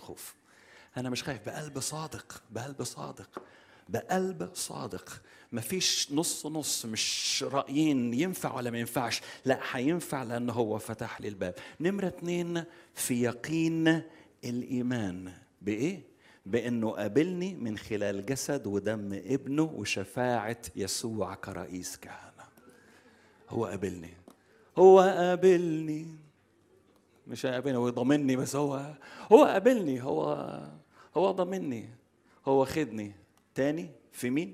خوف انا مش خايف بقلب صادق بقلب صادق بقلب صادق مفيش نص نص مش رأيين ينفع ولا ما ينفعش لا هينفع لأن هو فتح لي الباب نمرة اتنين في يقين الإيمان بإيه؟ بأنه قابلني من خلال جسد ودم ابنه وشفاعة يسوع كرئيس كهنة هو قابلني هو قابلني مش هيقابلني هو ضامني بس هو هو قابلني هو هو ضامني هو خدني تاني في مين؟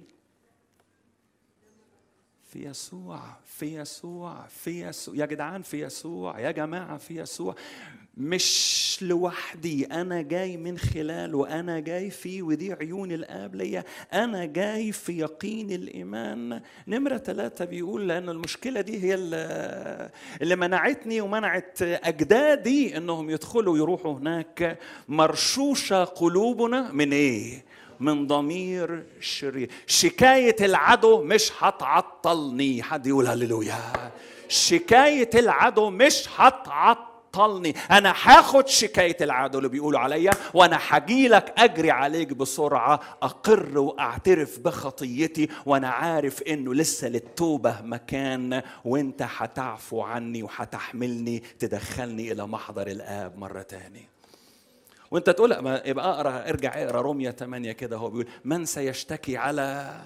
في يسوع في يسوع في يسوع يا جدعان في يسوع يا جماعة في يسوع مش لوحدي أنا جاي من خلاله أنا جاي فيه ودي عيون الآب ليا أنا جاي في يقين الإيمان نمرة ثلاثة بيقول لأن المشكلة دي هي اللي اللي منعتني ومنعت أجدادي أنهم يدخلوا يروحوا هناك مرشوشة قلوبنا من إيه؟ من ضمير شرير شكاية العدو مش هتعطلني حد يقول هللويا شكاية العدو مش هتعطلني انا هاخد شكايه العدو اللي بيقولوا عليا وانا هجيلك اجري عليك بسرعه اقر واعترف بخطيتي وانا عارف انه لسه للتوبه مكان وانت هتعفو عني وهتحملني تدخلني الى محضر الاب مره تاني وانت تقول ما يبقى اقرا ارجع اقرا روميا 8 كده هو بيقول من سيشتكي على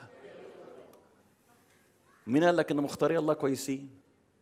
مين قال لك ان مختاري الله كويسين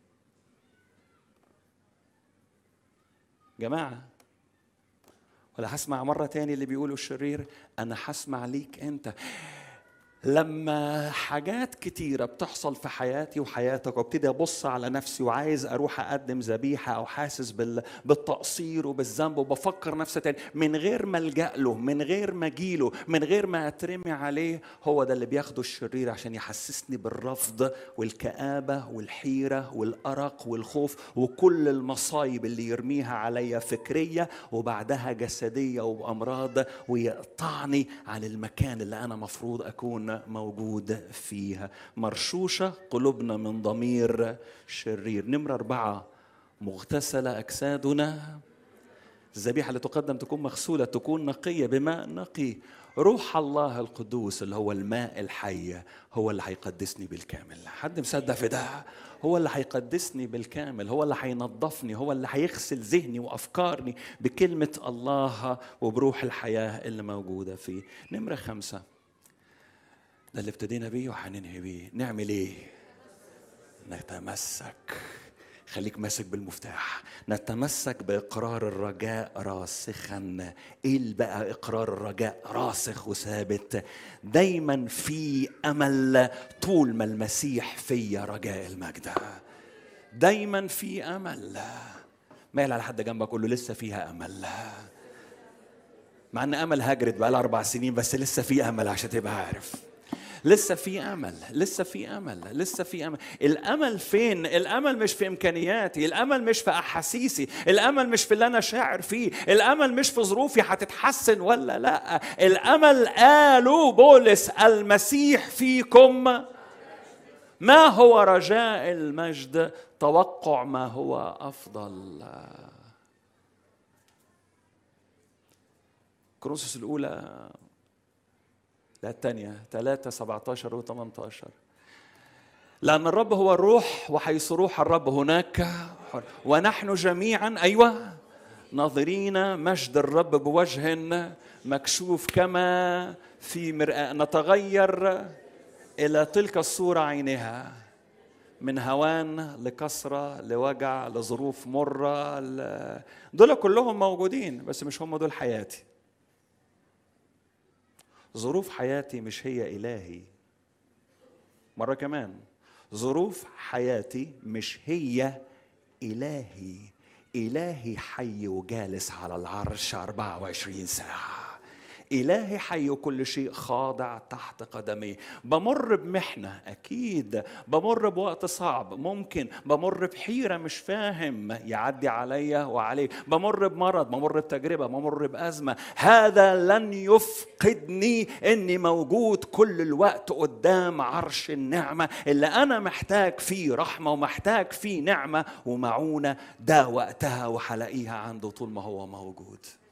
جماعه ولا هسمع مرة تاني اللي بيقولوا الشرير أنا هسمع ليك أنت لما حاجات كتيرة بتحصل في حياتي وحياتك وابتدي أبص على نفسي وعايز أروح أقدم ذبيحة أو حاسس بال... بالتقصير وبالذنب وبفكر نفسي تاني من غير ما ألجأ له من غير ما أجيله من غير ما أترمي عليه هو ده اللي بياخده الشرير عشان يحسسني بالرفض والكآبة والحيرة والأرق والخوف وكل المصايب اللي يرميها عليا فكرية وبعدها جسدية وبأمراض ويقطعني عن المكان اللي أنا مفروض أكون موجود فيها مرشوشة قلوبنا من ضمير شرير نمرة أربعة مغتسلة أجسادنا الذبيحة اللي تقدم تكون مغسولة تكون نقية بماء نقي روح الله القدوس اللي هو الماء الحي هو اللي هيقدسني بالكامل حد مصدق في ده هو اللي هيقدسني بالكامل هو اللي هينظفني هو اللي هيغسل ذهني وأفكارني بكلمة الله وبروح الحياة اللي موجودة فيه نمرة خمسة ده اللي ابتدينا بيه وهننهي بيه نعمل ايه نتمسك خليك ماسك بالمفتاح نتمسك باقرار الرجاء راسخا ايه بقى اقرار الرجاء راسخ وثابت دايما في امل طول ما المسيح فيا رجاء المجد دايما في امل مايل على حد جنبك قول له لسه فيها امل مع ان امل هجرت بقى لها اربع سنين بس لسه في امل عشان تبقى عارف لسه في امل لسه في امل لسه في امل الامل فين الامل مش في امكانياتي الامل مش في احاسيسي الامل مش في اللي انا شاعر فيه الامل مش في ظروفي هتتحسن ولا لا الامل قالوا بولس المسيح فيكم ما هو رجاء المجد توقع ما هو افضل كورنثوس الاولى لا الثانية 3 17 و 18 لأن الرب هو الروح وحيث روح الرب هناك حر. ونحن جميعا أيوة ناظرين مجد الرب بوجه مكشوف كما في مرآة نتغير إلى تلك الصورة عينها من هوان لكسرة لوجع لظروف مرة ل... دول كلهم موجودين بس مش هم دول حياتي ظروف حياتي مش هي إلهي مرة كمان ظروف حياتي مش هي إلهي إلهي حي وجالس على العرش 24 ساعة إلهي حي وكل شيء خاضع تحت قدميه بمر بمحنة أكيد بمر بوقت صعب ممكن بمر بحيرة مش فاهم يعدي عليا وعليه بمر بمرض بمر بتجربة بمر بأزمة هذا لن يفقدني أني موجود كل الوقت قدام عرش النعمة اللي أنا محتاج فيه رحمة ومحتاج فيه نعمة ومعونة ده وقتها وحلاقيها عنده طول ما هو موجود